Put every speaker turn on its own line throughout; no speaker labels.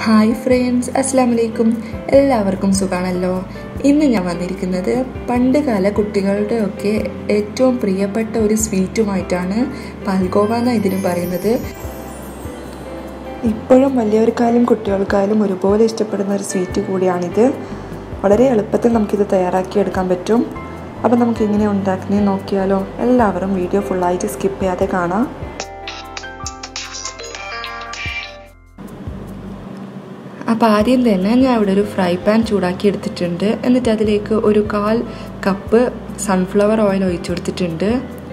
hi friends അസ്സാം വലൈക്കും എല്ലാവർക്കും സുഖമാണല്ലോ ഇന്ന് ഞാൻ വന്നിരിക്കുന്നത് പണ്ടുകാല കുട്ടികളുടെ ഒക്കെ ഏറ്റവും പ്രിയപ്പെട്ട ഒരു സ്വീറ്റുമായിട്ടാണ് പാൽഗോവ എന്ന ഇതിന് പറയുന്നത് ഇപ്പോഴും വലിയവർക്കായാലും കുട്ടികൾക്കായാലും ഒരുപോലെ ഇഷ്ടപ്പെടുന്ന ഒരു സ്വീറ്റ് കൂടിയാണിത് വളരെ എളുപ്പത്തിൽ നമുക്കിത് തയ്യാറാക്കിയെടുക്കാൻ പറ്റും അപ്പം നമുക്ക് എങ്ങനെ ഉണ്ടാക്കുന്നത് നോക്കിയാലോ എല്ലാവരും വീഡിയോ ഫുള്ളായിട്ട് സ്കിപ്പ് ചെയ്യാതെ കാണാം അപ്പോൾ ആദ്യം തന്നെ ഞാൻ ഇവിടെ ഒരു ഫ്രൈ പാൻ ചൂടാക്കി എടുത്തിട്ടുണ്ട് എന്നിട്ട് അതിലേക്ക് ഒരു കാൽ കപ്പ് സൺഫ്ലവർ ഓയിൽ ഒഴിച്ചു കൊടുത്തിട്ടുണ്ട്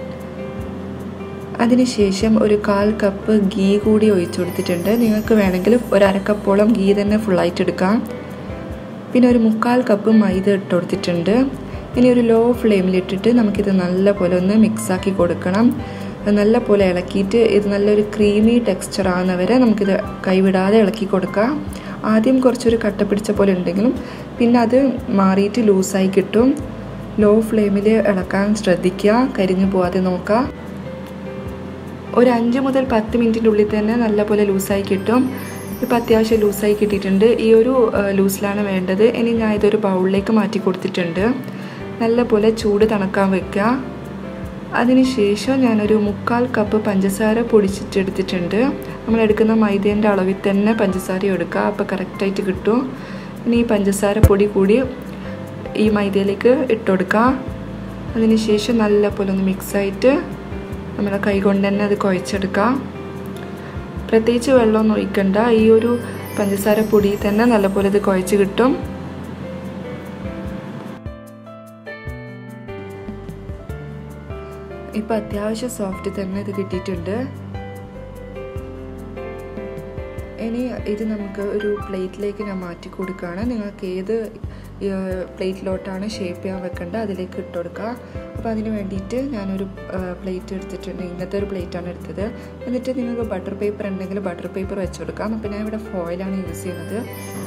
അതിനുശേഷം ഒരു കാൽ കപ്പ് ഗീ കൂടി ഒഴിച്ചു കൊടുത്തിട്ടുണ്ട് നിങ്ങൾക്ക് വേണമെങ്കിൽ ഒരു അരക്കപ്പോളം ഗീ തന്നെ ഫുള്ളായിട്ട് എടുക്കാം പിന്നെ ഒരു മുക്കാൽ കപ്പ് മൈദ ഇട്ട് കൊടുത്തിട്ടുണ്ട് ഇനി ഒരു ലോ ഫ്ലെയിമിലിട്ടിട്ട് നമുക്കിത് നല്ല പോലെ ഒന്ന് മിക്സാക്കി കൊടുക്കണം നല്ല പോലെ ഇളക്കിയിട്ട് ഇത് നല്ലൊരു ക്രീമി ടെക്സ്ചർ ആകുന്നവരെ നമുക്കിത് കൈവിടാതെ ഇളക്കി കൊടുക്കാം ആദ്യം കുറച്ചൊരു കട്ട പിടിച്ച പോലെ ഉണ്ടെങ്കിലും പിന്നെ അത് മാറിയിട്ട് ലൂസായി കിട്ടും ലോ ഫ്ലെയിമിൽ ഇളക്കാൻ ശ്രദ്ധിക്കുക കരിഞ്ഞു പോവാതെ നോക്കുക ഒരു അഞ്ച് മുതൽ പത്ത് മിനിറ്റിൻ്റെ ഉള്ളിൽ തന്നെ നല്ലപോലെ ലൂസായി കിട്ടും ഇപ്പോൾ അത്യാവശ്യം ലൂസായി കിട്ടിയിട്ടുണ്ട് ഈ ഒരു ലൂസിലാണ് വേണ്ടത് ഇനി ഞാൻ ഇതൊരു ബൗളിലേക്ക് മാറ്റി കൊടുത്തിട്ടുണ്ട് നല്ലപോലെ ചൂട് തണുക്കാൻ വെക്കുക അതിനുശേഷം ഞാനൊരു മുക്കാൽ കപ്പ് പഞ്ചസാര പൊടിച്ചിട്ടെടുത്തിട്ടുണ്ട് നമ്മൾ എടുക്കുന്ന മൈദേൻ്റെ അളവിൽ തന്നെ പഞ്ചസാര എടുക്കുക അപ്പോൾ കറക്റ്റായിട്ട് കിട്ടും ഇനി ഈ പഞ്ചസാര പൊടി കൂടി ഈ മൈദയിലേക്ക് ഇട്ടുകൊടുക്കുക അതിനുശേഷം നല്ലപോലെ ഒന്ന് മിക്സായിട്ട് നമ്മളെ കൈ കൊണ്ട് തന്നെ അത് കുഴച്ചെടുക്കാം പ്രത്യേകിച്ച് വെള്ളമൊന്നും ഒഴിക്കണ്ട ഈ ഒരു പഞ്ചസാര പൊടി തന്നെ നല്ലപോലെ ഇത് കുഴച്ച് കിട്ടും ഇപ്പം അത്യാവശ്യം സോഫ്റ്റ് തന്നെ ഇത് കിട്ടിയിട്ടുണ്ട് ഇനി ഇത് നമുക്ക് ഒരു പ്ലേറ്റിലേക്ക് ഞാൻ മാറ്റി കൊടുക്കുകയാണ് നിങ്ങൾക്ക് ഏത് പ്ലേറ്റിലോട്ടാണ് ഷേപ്പ് ചെയ്യാൻ വെക്കേണ്ടത് അതിലേക്ക് ഇട്ട് കൊടുക്കുക അപ്പോൾ അതിന് വേണ്ടിയിട്ട് ഞാനൊരു പ്ലേറ്റ് എടുത്തിട്ടുണ്ട് ഇങ്ങനത്തെ ഒരു പ്ലേറ്റാണ് എടുത്തത് എന്നിട്ട് നിങ്ങൾക്ക് ബട്ടർ പേപ്പർ ഉണ്ടെങ്കിൽ ബട്ടർ പേപ്പർ വെച്ച് കൊടുക്കാം അപ്പോൾ ഞാൻ ഇവിടെ ഫോയിലാണ് യൂസ് ചെയ്യുന്നത്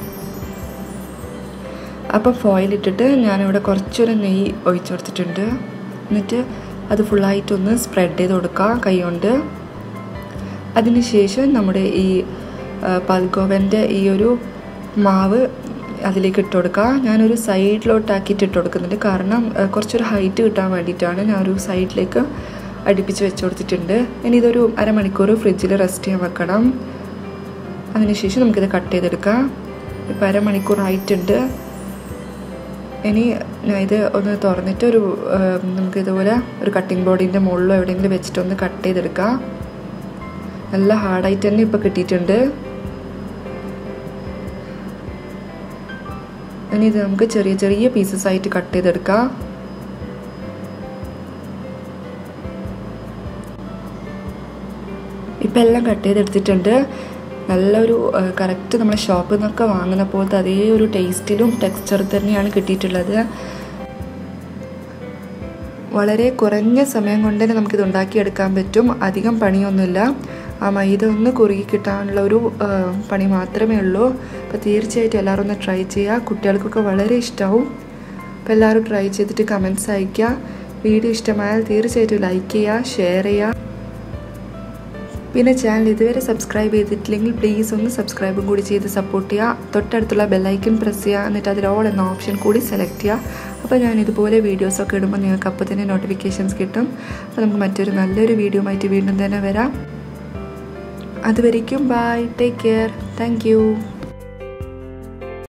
അപ്പോൾ ഫോയിൽ ഇട്ടിട്ട് ഞാനിവിടെ കുറച്ചൊരു നെയ്യ് ഒഴിച്ചു കൊടുത്തിട്ടുണ്ട് എന്നിട്ട് അത് ഫുള്ളായിട്ടൊന്ന് സ്പ്രെഡ് ചെയ്ത് കൊടുക്കുക കൈ കൊണ്ട് അതിനുശേഷം നമ്മുടെ ഈ പൽഗോവൻ്റെ ഈ ഒരു മാവ് അതിലേക്ക് ഇട്ട് കൊടുക്കുക ഞാനൊരു സൈഡിലോട്ടാക്കിയിട്ട് ഇട്ട് കൊടുക്കുന്നുണ്ട് കാരണം കുറച്ചൊരു ഹൈറ്റ് കിട്ടാൻ വേണ്ടിയിട്ടാണ് ഞാൻ ഒരു സൈഡിലേക്ക് അടുപ്പിച്ച് വെച്ച് കൊടുത്തിട്ടുണ്ട് ഇനി ഇതൊരു അരമണിക്കൂർ ഫ്രിഡ്ജിൽ റെസ്റ്റ് ചെയ്യാൻ വെക്കണം അതിനുശേഷം നമുക്കിത് കട്ട് ചെയ്തെടുക്കാം ഇപ്പോൾ അരമണിക്കൂർ ആയിട്ടുണ്ട് ഇനി ഞാൻ ഇത് ഒന്ന് തുറന്നിട്ട് ഒരു നമുക്ക് ഇതുപോലെ ഒരു കട്ടിംഗ് ബോർഡിൻ്റെ മുകളിലോ എവിടെയെങ്കിലും വെച്ചിട്ട് ഒന്ന് കട്ട് ചെയ്തെടുക്കാം നല്ല ഹാർഡായിട്ട് തന്നെ ഇപ്പോൾ കിട്ടിയിട്ടുണ്ട് ഇനി ഇത് നമുക്ക് ചെറിയ ചെറിയ പീസസ് ആയിട്ട് കട്ട് ചെയ്തെടുക്കാം ഇപ്പം എല്ലാം കട്ട് ചെയ്തെടുത്തിട്ടുണ്ട് നല്ലൊരു കറക്റ്റ് നമ്മൾ ഷോപ്പിൽ നിന്നൊക്കെ വാങ്ങുന്ന പോലത്തെ അതേ ഒരു ടേസ്റ്റിലും ടെക്സ്ചർ തന്നെയാണ് കിട്ടിയിട്ടുള്ളത് വളരെ കുറഞ്ഞ സമയം കൊണ്ട് തന്നെ നമുക്കിത് ഉണ്ടാക്കിയെടുക്കാൻ പറ്റും അധികം പണിയൊന്നുമില്ല ആ മൈദ ഒന്ന് കുറുകി കിട്ടാനുള്ള ഒരു പണി മാത്രമേ ഉള്ളൂ അപ്പോൾ തീർച്ചയായിട്ടും എല്ലാവരും ഒന്ന് ട്രൈ ചെയ്യുക കുട്ടികൾക്കൊക്കെ വളരെ ഇഷ്ടമാവും അപ്പോൾ എല്ലാവരും ട്രൈ ചെയ്തിട്ട് കമൻറ്റ്സ് അയയ്ക്കുക വീഡിയോ ഇഷ്ടമായാൽ തീർച്ചയായിട്ടും ലൈക്ക് ചെയ്യുക ഷെയർ ചെയ്യുക പിന്നെ ചാനൽ ഇതുവരെ സബ്സ്ക്രൈബ് ചെയ്തിട്ടില്ലെങ്കിൽ പ്ലീസ് ഒന്ന് സബ്സ്ക്രൈബും കൂടി ചെയ്ത് സപ്പോർട്ട് ചെയ്യുക തൊട്ടടുത്തുള്ള ബെല്ലൈക്കൺ പ്രസ് ചെയ്യുക എന്നിട്ട് അതിൽ ഓൾ എന്ന ഓപ്ഷൻ കൂടി സെലക്ട് ചെയ്യുക അപ്പോൾ ഞാൻ ഇതുപോലെ വീഡിയോസൊക്കെ ഇടുമ്പോൾ നിങ്ങൾക്ക് അപ്പോൾ തന്നെ നോട്ടിഫിക്കേഷൻസ് കിട്ടും അപ്പോൾ നമുക്ക് മറ്റൊരു നല്ലൊരു വീഡിയോ ആയിട്ട് വീണ്ടും തന്നെ വരാം അതുവരയ്ക്കും ബൈ ടേക്ക് കെയർ താങ്ക്